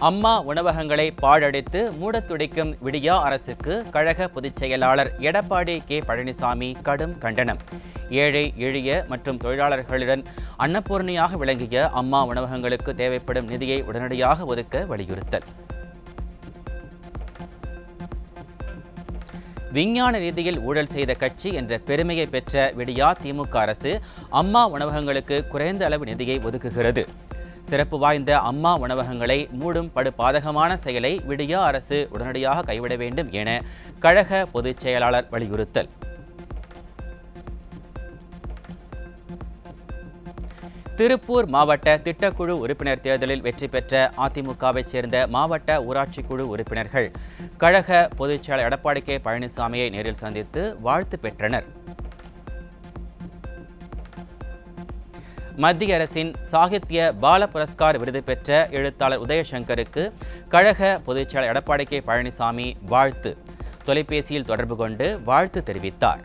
அம்மா உணவகங்களை பாழடித்து மூடத் துடிக்கும் விடியா அரசுக்கு கழக பொதுச் செயலாளர் எடப்பாடி கே பழனிசாமி கடும் கண்டனம் ஏழை எளிய மற்றும் தொழிலாளர்களுடன் அன்னபூர்ணியாக விளங்கிய அம்மா உணவகங்களுக்கு தேவைப்படும் நிதியை உடனடியாக ஒதுக்க வலியுறுத்தல் விஞ்ஞான ரீதியில் ஊழல் செய்த கட்சி என்ற பெருமையை பெற்ற விடியா திமுக அரசு அம்மா உணவகங்களுக்கு குறைந்த அளவு நிதியை ஒதுக்குகிறது சிறப்பு வாய்ந்த அம்மா உணவகங்களை மூடும் படு பாதகமான செயலை விடியா அரசு உடனடியாக கைவிட வேண்டும் என கழக பொதுச் செயலாளர் வலியுறுத்தல் திருப்பூர் மாவட்ட திட்டக்குழு உறுப்பினர் தேர்தலில் வெற்றி பெற்ற அதிமுகவைச் சேர்ந்த மாவட்ட ஊராட்சி குழு உறுப்பினர்கள் கழக பொதுச் செயலாளர் எடப்பாடி கே பழனிசாமியை நேரில் சந்தித்து வாழ்த்து பெற்றனர் மத்திய அரசின் சாகித்ய பால புரஸ்கார் விருது பெற்ற எழுத்தாளர் உதயசங்கருக்கு கழக பொதுச் செயலாளர் எடப்பாடி கே பழனிசாமி வாழ்த்து தொலைபேசியில் தொடர்பு கொண்டு வாழ்த்து தெரிவித்தார்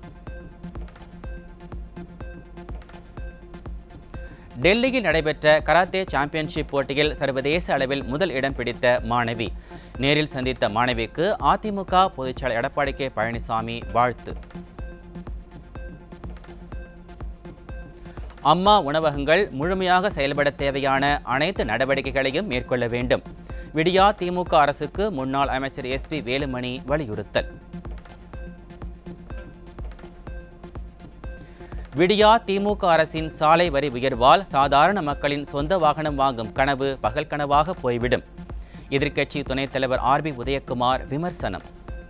டெல்லியில் நடைபெற்ற கராத்தே சாம்பியன்ஷிப் போட்டியில் சர்வதேச அளவில் முதல் இடம் பிடித்த மாணவி நேரில் சந்தித்த மாணவிக்கு அதிமுக பொதுச்செயலாளர் எடப்பாடி கே பழனிசாமி வாழ்த்து அம்மா உணவகங்கள் முழுமையாக செயல்பட தேவையான அனைத்து நடவடிக்கைகளையும் மேற்கொள்ள வேண்டும் விடியா திமுக அரசுக்கு முன்னாள் அமைச்சர் எஸ்பி வேலுமணி வலியுறுத்தல் விடியா திமுக அரசின் சாலை வரி உயர்வால் சாதாரண மக்களின் சொந்த வாகனம் வாங்கும் கனவு பகல் கனவாக போய்விடும் எதிர்க்கட்சி துணைத் தலைவர் ஆர் பி உதயகுமார் விமர்சனம்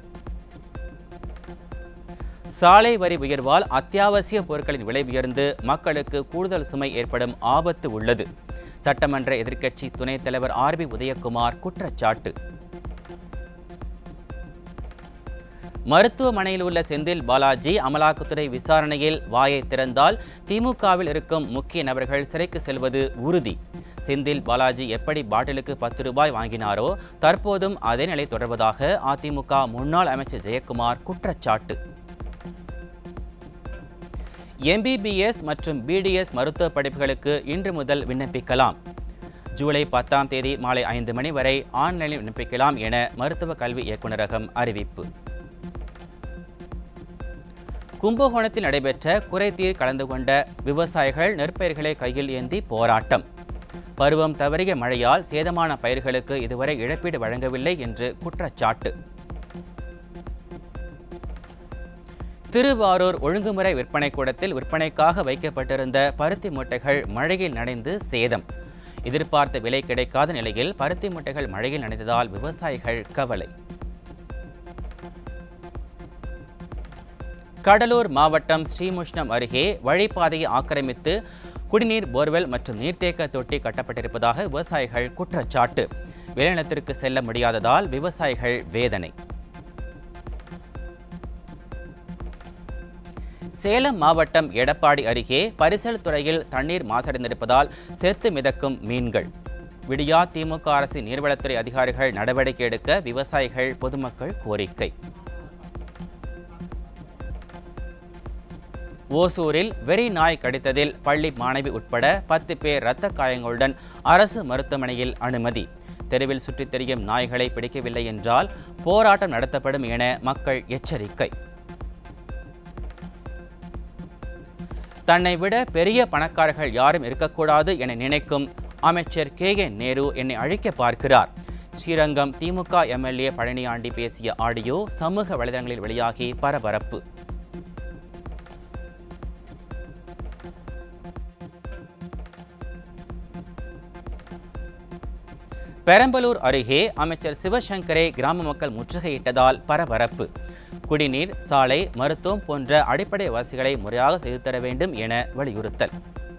சாலை வரி உயர்வால் அத்தியாவசிய பொருட்களின் விலை உயர்ந்து மக்களுக்கு கூடுதல் சுமை ஏற்படும் ஆபத்து உள்ளது சட்டமன்ற எதிர்க்கட்சி துணைத் தலைவர் ஆர் பி உதயகுமார் குற்றச்சாட்டு மருத்துவமனையில் உள்ள செந்தில் பாலாஜி அமலாக்கத்துறை விசாரணையில் வாயை திறந்தால் திமுகவில் இருக்கும் முக்கிய நபர்கள் சிறைக்கு செல்வது உறுதி செந்தில் பாலாஜி எப்படி பாட்டிலுக்கு பத்து ரூபாய் வாங்கினாரோ தற்போதும் அதே நிலை தொடர்வதாக அதிமுக முன்னாள் அமைச்சர் ஜெயக்குமார் குற்றச்சாட்டு எம்பிபிஎஸ் மற்றும் பிடிஎஸ் மருத்துவ படிப்புகளுக்கு இன்று முதல் விண்ணப்பிக்கலாம் ஜூலை பத்தாம் தேதி மாலை ஐந்து மணி வரை ஆன்லைனில் விண்ணப்பிக்கலாம் என மருத்துவ கல்வி இயக்குநரகம் அறிவிப்பு கும்பகோணத்தில் நடைபெற்ற குறைதீர் கலந்து கொண்ட விவசாயிகள் நெற்பயிர்களை கையில் ஏந்தி போராட்டம் பருவம் தவறிய மழையால் சேதமான பயிர்களுக்கு இதுவரை இழப்பீடு வழங்கவில்லை என்று குற்றச்சாட்டு திருவாரூர் ஒழுங்குமுறை விற்பனை கூடத்தில் விற்பனைக்காக வைக்கப்பட்டிருந்த பருத்தி மூட்டைகள் மழையில் நனைந்து சேதம் எதிர்பார்த்த விலை கிடைக்காத நிலையில் பருத்தி மூட்டைகள் மழையில் நனைந்ததால் விவசாயிகள் கவலை கடலூர் மாவட்டம் ஸ்ரீமுஷ்ணம் அருகே வழிப்பாதையை ஆக்கிரமித்து குடிநீர் போர்வெல் மற்றும் நீர்த்தேக்க தொட்டி கட்டப்பட்டிருப்பதாக விவசாயிகள் குற்றச்சாட்டு விளைநிலத்திற்கு செல்ல முடியாததால் விவசாயிகள் வேதனை சேலம் மாவட்டம் எடப்பாடி அருகே பரிசல் துறையில் தண்ணீர் மாசடைந்திருப்பதால் செத்து மிதக்கும் மீன்கள் விடியா திமுக அரசின் நீர்வளத்துறை அதிகாரிகள் நடவடிக்கை எடுக்க விவசாயிகள் பொதுமக்கள் கோரிக்கை ஓசூரில் வெறி நாய் கடித்ததில் பள்ளி மாணவி உட்பட பத்து பேர் இரத்த காயங்களுடன் அரசு மருத்துவமனையில் அனுமதி தெருவில் சுற்றித் திரியும் நாய்களை பிடிக்கவில்லை என்றால் போராட்டம் நடத்தப்படும் என மக்கள் எச்சரிக்கை தன்னை விட பெரிய பணக்காரர்கள் யாரும் இருக்கக்கூடாது என நினைக்கும் அமைச்சர் கே என் நேரு என்னை அழிக்க பார்க்கிறார் ஸ்ரீரங்கம் திமுக எம்எல்ஏ பழனியாண்டி பேசிய ஆடியோ சமூக வலைதளங்களில் வெளியாகி பரபரப்பு பெரம்பலூர் அருகே அமைச்சர் சிவசங்கரை கிராம மக்கள் முற்றுகையிட்டதால் பரபரப்பு குடிநீர் சாலை மருத்துவம் போன்ற அடிப்படை வசதிகளை முறையாக செய்து தர வேண்டும் என வலியுறுத்தல்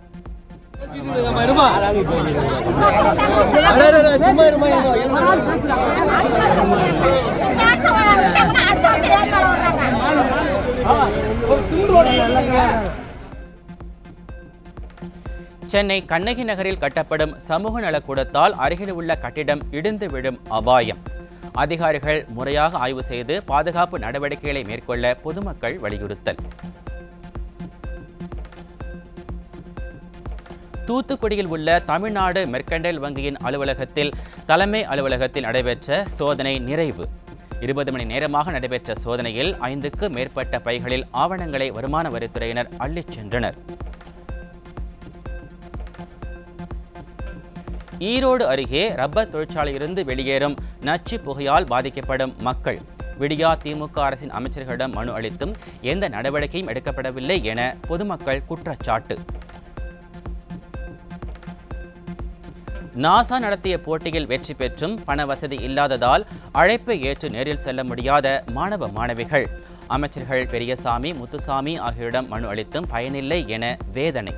அடுத்த வருஷம் ஏறி வேலை விடுறாங்க சென்னை கண்ணகி நகரில் கட்டப்படும் சமூக நலக்கூடத்தால் அருகில் உள்ள கட்டிடம் இடிந்து விழும் அபாயம் அதிகாரிகள் முறையாக ஆய்வு செய்து பாதுகாப்பு நடவடிக்கைகளை மேற்கொள்ள பொதுமக்கள் வலியுறுத்தல் தூத்துக்குடியில் உள்ள தமிழ்நாடு மெர்கண்டைல் வங்கியின் அலுவலகத்தில் தலைமை அலுவலகத்தில் நடைபெற்ற சோதனை நிறைவு இருபது மணி நேரமாக நடைபெற்ற சோதனையில் ஐந்துக்கு மேற்பட்ட பைகளில் ஆவணங்களை வருமான வரித்துறையினர் அள்ளிச் சென்றனர் ஈரோடு அருகே ரப்பர் தொழிற்சாலையிலிருந்து வெளியேறும் நச்சு புகையால் பாதிக்கப்படும் மக்கள் விடியா திமுக அரசின் அமைச்சர்களிடம் மனு அளித்தும் எந்த நடவடிக்கையும் எடுக்கப்படவில்லை என பொதுமக்கள் குற்றச்சாட்டு நாசா நடத்திய போட்டியில் வெற்றி பெற்றும் பண வசதி இல்லாததால் அழைப்பை ஏற்று நேரில் செல்ல முடியாத மாணவ மாணவிகள் அமைச்சர்கள் பெரியசாமி முத்துசாமி ஆகியோரிடம் மனு அளித்தும் பயனில்லை என வேதனை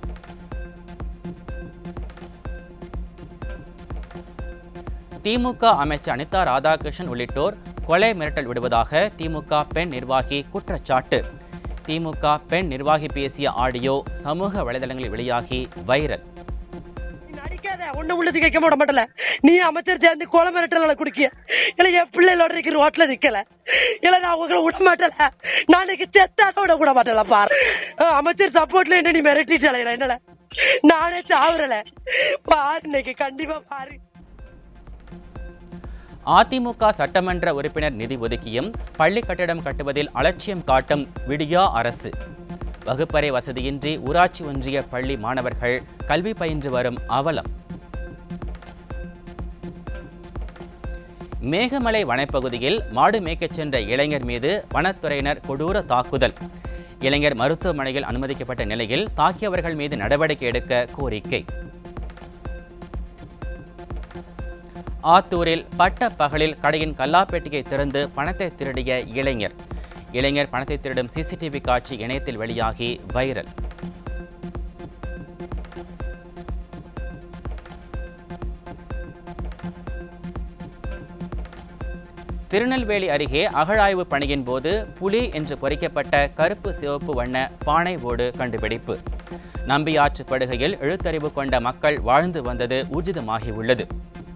திமுக அமைச்சர் அனிதா ராதாகிருஷ்ணன் உள்ளிட்டோர் கொலை மிரட்டல் விடுவதாக திமுக பெண் நிர்வாகி குற்றச்சாட்டு திமுக பெண் நிர்வாகி பேசிய ஆடியோ சமூக வலைதளங்களில் வெளியாகி வைரல் நீ நடிக்காத ஒண்ணு உள்ளது கேட்க விட மாட்டல நீ அமைச்சர் சேர்ந்து கோல மிரட்டல குடிக்கிய இல்ல என் பிள்ளைகளோட நிக்க ரோட்ல நிக்கல இல்ல நான் உங்களை விட மாட்டல நாளைக்கு செத்தாட விட கூட மாட்டல பாரு அஹ் அமைச்சர் சப்போர்ட்ல என்ன நீ மிரட்டிச்சல என்னல நானே சாவுறல பாரு இன்னைக்கு கண்டிப்பா பாரு அதிமுக சட்டமன்ற உறுப்பினர் நிதி ஒதுக்கியும் பள்ளி கட்டிடம் கட்டுவதில் அலட்சியம் காட்டும் விடியா அரசு வகுப்பறை வசதியின்றி ஊராட்சி ஒன்றிய பள்ளி மாணவர்கள் கல்வி பயின்று வரும் அவலம் மேகமலை வனப்பகுதியில் மாடு மேய்க்கச் சென்ற இளைஞர் மீது வனத்துறையினர் கொடூர தாக்குதல் இளைஞர் மருத்துவமனையில் அனுமதிக்கப்பட்ட நிலையில் தாக்கியவர்கள் மீது நடவடிக்கை எடுக்க கோரிக்கை ஆத்தூரில் பட்ட பகலில் கடையின் கல்லாப்பெட்டியை திறந்து பணத்தை திருடிய இளைஞர் இளைஞர் பணத்தை திருடும் சிசிடிவி காட்சி இணையத்தில் வெளியாகி வைரல் திருநெல்வேலி அருகே அகழாய்வு பணியின் போது புலி என்று பொறிக்கப்பட்ட கருப்பு சிவப்பு வண்ண பானை ஓடு கண்டுபிடிப்பு நம்பியாற்று படுகையில் எழுத்தறிவு கொண்ட மக்கள் வாழ்ந்து வந்தது ஊர்ஜிதமாகியுள்ளது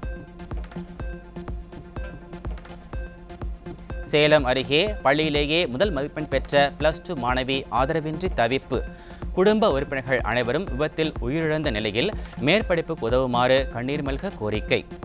சேலம் அருகே பள்ளியிலேயே முதல் மதிப்பெண் பெற்ற பிளஸ் டூ மாணவி ஆதரவின்றி தவிப்பு குடும்ப உறுப்பினர்கள் அனைவரும் விபத்தில் உயிரிழந்த நிலையில் மேற்படிப்புக்கு உதவுமாறு கண்ணீர் மல்க கோரிக்கை